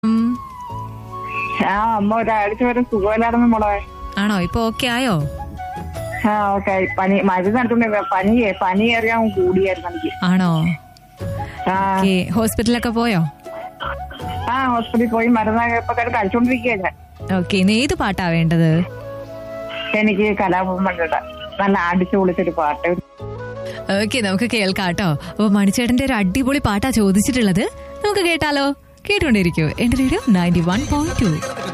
ഉം. ആ അമ്മ ഒരാഴ്ച വരെ സുഖമില്ലായിരുന്നു മോളെ ആണോ ഇപ്പൊ ഓക്കെ ആയോ ആ ഓക്കെ പനി മരുന്ന് നടത്തുന്ന പനിയെ പനി അറിയാൻ കൂടിയായിരുന്നു എനിക്ക് ആണോ ആ ഓക്കെ ഹോസ്പിറ്റലൊക്കെ പോയോ ആ ഹോസ്പിറ്റലിൽ പോയി മരുന്ന് ഇപ്പൊ കഴിച്ചോണ്ടിരിക്കുക ഞാൻ ഓക്കെ ഇനി ഏത് പാട്ടാ വേണ്ടത് എനിക്ക് കലാഭവൻ നല്ല അടിച്ചു പൊളിച്ചൊരു പാട്ട് ഓക്കെ നമുക്ക് കേൾക്കാം കേട്ടോ അപ്പൊ മണിച്ചേട്ടന്റെ ഒരു അടിപൊളി പാട്ടാ ചോദിച്ചിട്ടുള്ളത് നമുക്ക് കേട്ടാലോ കേട്ടുകൊണ്ടിരിക്കൂ എന്റെ radio ninety one point to